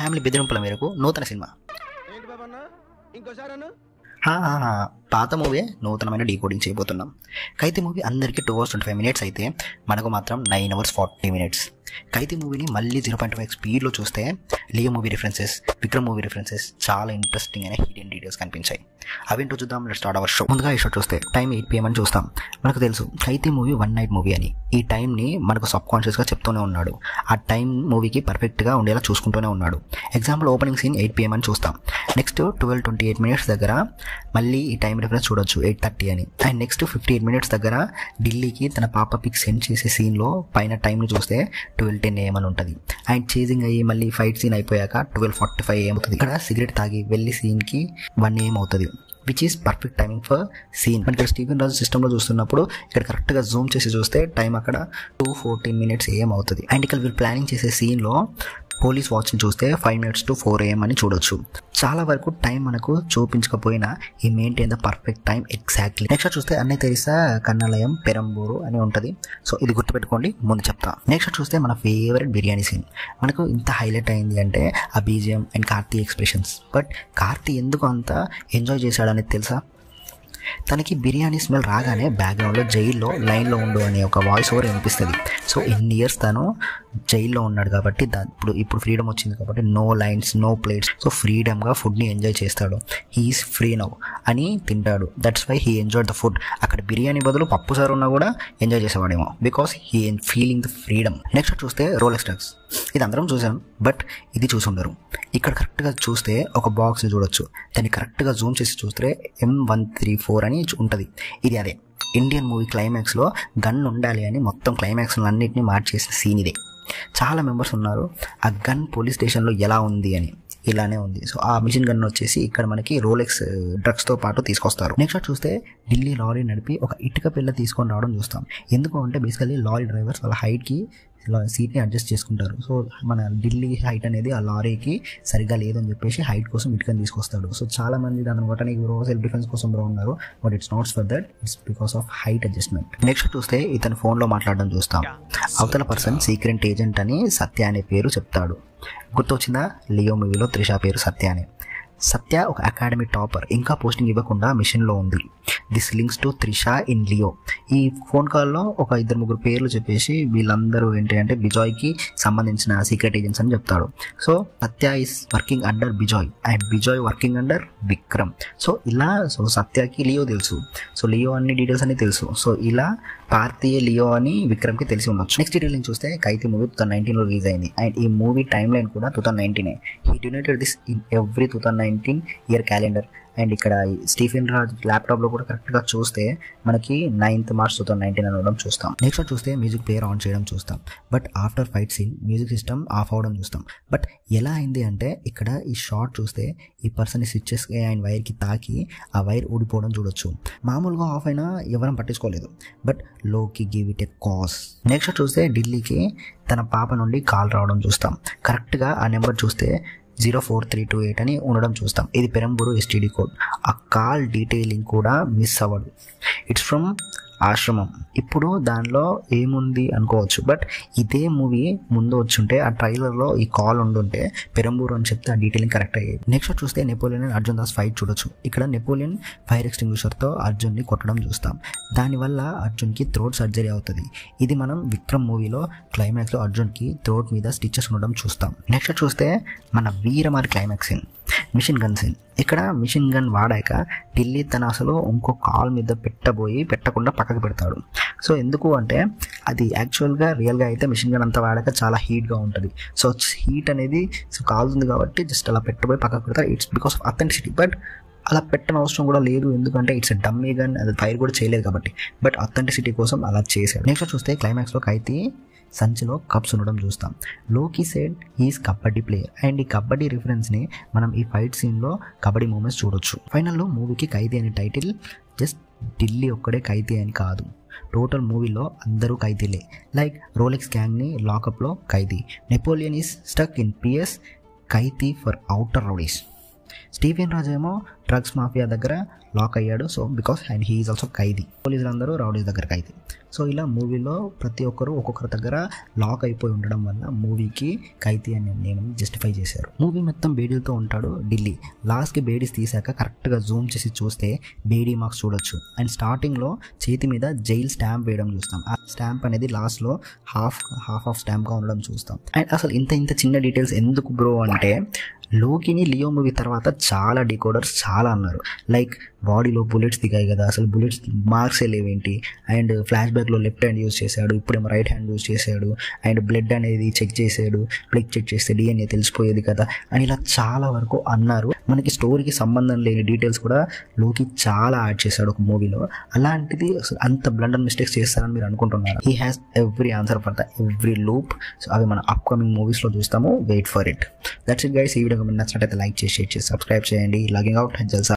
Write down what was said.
Family బెదిరింపుల మేరకు నూతన cinema ఏంటి బాబన్న ఇంకోసారి అన్న హా, హా, హా. పాత మూవీ నూతనమైన డీకోడింగ్ చేయబోతున్నాం కైతి మూవీ అందరికీ two hours twenty five minutes అయితే మనకు మాత్రం nine hours forty minutes Kaithi మూవీని మళ్ళీ జీరో పాయింట్ ఫైవ్ స్పీడ్లో చూస్తే Leo movie references Vikram movie references చాలా ఇంట్రెస్టింగ్ అయిన హిడెన్ డీటెయిల్స్ కనిపించాయి అవేంటో చూద్దాం లెట్ స్టార్ట్ అవర్ షో ముందుగా ఈ షో చూస్తే టైం ఎయిట్ పిఎం అని చూస్తాం మనకు తెలుసు Kaithi movie one night movie అని ఈ టైంని మనకు సబ్ కాన్షియస్గా చెప్తూనే ఉన్నాడు ఆ టైం మూవీకి పర్ఫెక్ట్గా ఉండేలా చూసుకుంటూనే ఉన్నాడు example opening scene eight PM అని చూస్తాం next twelve twenty eight minutes దగ్గర మళ్ళీ ఈ టైం రిఫరెన్స్ చూడొచ్చు ఎయిట్ థర్టీ అని and next fifty eight minutes దగ్గర ఢిల్లీకి తన పాప పిక్ సెండ్ చేసే సీన్లో పైన టైంని చూస్తే ట్వెల్వ్ టెన్ ఏఎం అని ఉంటుంది అండ్ చేజింగ్ అయ్యి మళ్ళీ ఫైట్ సీన్ అయిపోయాక ట్వెల్వ్ ఫార్టీ ఫైవ్ ఏం అవుతుంది ఇక్కడ సిగరెట్ తాగి వెళ్ళి సీన్కి వన్ ఏం అవుతుంది which is perfect timing for scene మనకి ఇక్కడ స్టీఫెన్ రాజు సిస్టంలో చూస్తున్నప్పుడు ఇక్కడ కరెక్ట్గా జూమ్ చేసి చూస్తే టైం అక్కడ టూ ఫోర్టీన్ మినిట్స్ ఏం అవుతుంది అండ్ ఇక్కడ వీళ్ళు ప్లానింగ్ చేసే సీన్లో పోలీస్ వాచ్ని చూస్తే five minutes to four AM అని చూడొచ్చు చాలా వరకు టైం మనకు చూపించకపోయినా ఈ maintain the perfect time exactly next చూస్తే అన్నయ్య తెరిసా కన్నాలయం పెరంబూరు అని ఉంటుంది సో ఇది గుర్తుపెట్టుకోండి ముందు చెప్తా నెక్స్ట్ చూస్తే మన ఫేవరెట్ బిర్యానీ సీన్ మనకు ఇంత హైలైట్ అయింది అంటే ఆ BGM and Karthi expressions but Karthi ఎందుకు అంత ఎంజాయ్ చేశాడనేది తెలుసా తనకి బిర్యానీ స్మెల్ రాగానే బ్యాక్గ్రౌండ్లో జైల్లో లైన్లో ఉండు అనే ఒక వాయిస్ ఓవర్ వినిపిస్తుంది సో ఇన్ని ఇయర్స్ తను జైల్లో ఉన్నాడు కాబట్టి దా- ఇప్పుడు ఇప్పుడు ఫ్రీడమ్ వచ్చింది కాబట్టి no lines no plates so ఫ్రీడమ్గా ఫుడ్ని ఎంజాయ్ చేస్తాడు హీఈస్ ఫ్రీ నౌ అని తింటాడు that's why he enjoy the food అక్కడ బిర్యానీ బదులు పప్పు సార్ ఉన్నా కూడా ఎంజాయ్ చేసేవాడేమో because he feeling the freedom next చూస్తే రోలెక్స్ టాక్స్ ఇది అందరం చూసాం బట్ ఇది చూసి ఉండరు ఇక్కడ కరెక్ట్గా చూస్తే ఒక బాక్స్ చూడొచ్చు దాన్ని కరెక్ట్గా జూమ్ చేసి చూస్తే ఎం వన్ త్రీ ఫోర్ అని ఉంటుంది ఇది అదే ఇండియన్ మూవీ క్లైమాక్స్లో గన్ ఉండాలి అని మొత్తం క్లైమాక్స్ అన్నింటినీ మార్చేసిన సీన్ ఇదే చాలా మెంబర్స్ ఉన్నారు ఆ గన్ పోలీస్ స్టేషన్లో ఎలా ఉంది అని ఇలానే ఉంది సో ఆ మిషన్ గన్ వచ్చేసి ఇక్కడ మనకి రోలెక్స్ డ్రగ్స్తో పాటు తీసుకొస్తారు నెక్స్ట్ చూస్తే ఢిల్లీ లారీ నడిపి ఒక ఇటుక పిల్ల తీసుకొని రావడం చూస్తాం ఎందుకు అంటే బేసికల్లీ లారీ డ్రైవర్స్ వాళ్ళ హైట్కి సీట్ని అడ్జస్ట్ చేసుకుంటారు సో మన ఢిల్లీ హైట్ అనేది ఆ లారీకి సరిగ్గా లేదని చెప్పేసి హైట్ కోసం ఇటుకని తీసుకొస్తాడు సో చాలా మంది దాని కొట్టడానికి బ్రో సెల్ఫ్ డిఫెన్స్ కోసం బ్రో ఉన్నారు but it's not for that it's because of height adjustment next చూస్తే ఇతను ఫోన్లో మాట్లాడడం చూస్తాం అవతల పర్సన్ సీక్రెట్ ఏజెంట్ అని సత్య అనే పేరు చెప్తాడు గుర్తొచ్చిందా లియో మూవీలో త్రిష పేరు సత్య అని సత్య ఒక అకాడమీ టాపర్ ఇంకా పోస్టింగ్ ఇవ్వకుండా మిషన్లో ఉంది this links to Trisha in Leo ఈ ఫోన్ కాల్లో ఒక ఇద్దరు ముగ్గురు పేర్లు చెప్పేసి వీళ్ళందరూ ఏంటి అంటే బిజాయ్కి సంబంధించిన సీక్రెట్ ఏజెంట్స్ అని చెప్తాడు so Satya is working under Bejoy and Bejoy working under Vikram so ఇలా సో సత్యకి లియో తెలుసు సో లియో అన్ని డీటెయిల్స్ అన్ని తెలుసు సో ఇలా భారతీయ లియో అని విక్రమ్కి తెలిసి ఉండొచ్చు నెక్స్ట్ డీటెయిల్ చూస్తే కైతి మూవీ టూ థౌసండ్ నైన్టీన్లో రిలీజ్ అయింది అండ్ ఈ మూవీ టైం లైన్ కూడా టూ థౌసండ్ నైన్టీనే he donated this in every two thousand nineteen year calendar and ఇక్కడ ఈ స్టీఫెన్ రాజ్ ల్యాప్టాప్లో కూడా కరెక్ట్గా చూస్తే మనకి ninth March two thousand nineteen అనడం చూస్తాం నెక్స్ట్ చూస్తే మ్యూజిక్ ప్లేయర్ ఆన్ చేయడం చూస్తాం but after fight scene music system off అవడం చూస్తాం బట్ ఎలా అయింది అంటే ఇక్కడ ఈ షార్ట్ చూస్తే ఈ పర్సన్ స్విచ్చెస్ అండ్ వైర్కి తాకి ఆ వైర్ ఊడిపోవడం చూడొచ్చు మామూలుగా ఆఫ్ అయినా ఎవరం పట్టించుకోలేదు but Loki give it a cause next చూస్తే ఢిల్లీకి తన పాప నుండి కాల్ రావడం చూస్తాం కరెక్ట్గా ఆ నెంబర్ చూస్తే zero four three two eight అని ఉండడం చూస్తాం ఇది పెరంబూరు ఎస్టీడీ కోడ్ ఆ కాల్ డీటెయిలింగ్ కూడా మిస్ అవ్వదు ఇట్స్ ఫ్రమ్ ఆశ్రమం ఇప్పుడు దానిలో ఏముంది అనుకోవచ్చు బట్ ఇదే మూవీ ముందు వచ్చుంటే ఆ ట్రైలర్లో ఈ కాల్ ఉండుంటే పెరంబూరు అని చెప్తే ఆ డీటెయిలింగ్ కరెక్ట్ అయ్యేది నెక్స్ట్ చూస్తే Napoleon and Arjun Das fight చూడొచ్చు ఇక్కడ నెపోలియన్ ఫైర్ ఎక్స్టింగ్విషర్తో అర్జున్ని కొట్టడం చూస్తాం దానివల్ల అర్జున్కి థ్రోట్ సర్జరీ అవుతుంది ఇది మనం విక్రమ్ మూవీలో క్లైమాక్స్లో అర్జున్కి థ్రోట్ మీద స్టిచెస్ ఉండడం చూస్తాం నెక్స్ట్ చూస్తే మన Veeramari climax scene mission gun scene ఇక్కడ మిషన్ గన్ వాడాక ఢిల్లీ తన అసలు ఇంకో కాల్ మీద పెట్టబోయి పెట్టకుండా పక్కకు పెడతాడు సో ఎందుకు అంటే అది యాక్చువల్గా రియల్గా అయితే మిషన్ గన్ అంతా వాడాక చాలా హీట్గా ఉంటుంది సో హీట్ అనేది సో కాలుతుంది కాబట్టి జస్ట్ అలా పెట్టబోయి పక్కకు పెడతారు it's because of authenticity but అలా పెట్టని అవసరం కూడా లేదు ఎందుకంటే ఇట్స్ డమ్మీ గన్ అది ఫైర్ కూడా చేయలేదు కాబట్టి బట్ అథెంటిసిటీ కోసం అలా చేశాడు నెక్స్ట్ చూస్తే క్లైమాక్స్లో కైతి సంచిలో కప్స్ ఉండడం చూస్తాం Loki said is kabaddi player and ఈ కబడ్డీ రిఫరెన్స్ని మనం ఈ ఫైట్ సీన్లో కబడ్డీ మూమెంట్స్ చూడొచ్చు ఫైనల్లో మూవీకి ఖైదీ అనే టైటిల్ జస్ట్ ఢిల్లీ ఒక్కడే ఖైదీ అని కాదు టోటల్ మూవీలో అందరూ ఖైదీలే లైక్ రోలెక్స్ గ్యాంగ్ని లాకప్లో Khaidi Napoleon is stuck in PS Khaidi for outer rowdies Stephen Raj ఏమో డ్రగ్స్ మాఫియా దగ్గర లాక్ అయ్యాడు so because and he is also Khaidi పోలీసులు అందరూ రౌడీస్ దగ్గర ఖైదీ సో ఇలా మూవీలో ప్రతి ఒక్కరు ఒక్కొక్కరి దగ్గర లాక్ అయిపోయి ఉండడం వల్ల మూవీకి ఖైదీ అనే నేమ్ జస్టిఫై చేశారు మూవీ మొత్తం బేడీలతో ఉంటాడు ఢిల్లీ లాస్ట్కి బేడీస్ తీసాక కరెక్ట్గా జూమ్ చేసి చూస్తే బేడీ మార్క్స్ చూడొచ్చు అండ్ స్టార్టింగ్లో చేతి మీద జైల్ స్టాంప్ వేయడం చూస్తాం ఆ స్టాంప్ అనేది లాస్ట్లో హాఫ్ హాఫ్ ఆఫ్ స్టాంప్గా ఉండడం చూస్తాం అండ్ అసలు ఇంత ఇంత చిన్న డీటెయిల్స్ ఎందుకు బ్రో అంటే లోకిని లియో మూవీ తర్వాత చాలా డీకోడర్స్ చాలా అన్నారు లైక్ బాడీలో బుల్లెట్స్ దిగాయి కదా అసలు బుల్లెట్స్ మార్క్స్ లేవేంటి అండ్ ఫ్లాష్ బ్యాక్లో లెఫ్ట్ హ్యాండ్ యూస్ చేశాడు ఇప్పుడేమో రైట్ హ్యాండ్ యూస్ చేశాడు అండ్ బ్లడ్ అనేది చెక్ చేశాడు బ్లడ్ చెక్ చేస్తే డిఎన్ఏ తెలిసిపోయేది కదా అని ఇలా చాలా వరకు అన్నారు మనకి స్టోరీకి సంబంధం లేని డీటెయిల్స్ కూడా లోకి చాలా యాడ్ చేశాడు ఒక మూవీలో అలాంటిది అసలు అంత బ్లండర్ మిస్టేక్స్ చేస్తారని మీరు అనుకుంటున్నారు he has every answer for the every loop so అవి మన అప్కమింగ్ మూవీస్లో చూస్తాము wait for it that's it guys ఈ వీడియో మీకు నచ్చినట్టయితే లైక్ చేసి షేర్ చేసి సబ్స్క్రైబ్ చేయండి లాగింగ్ అవుట్ జల్సా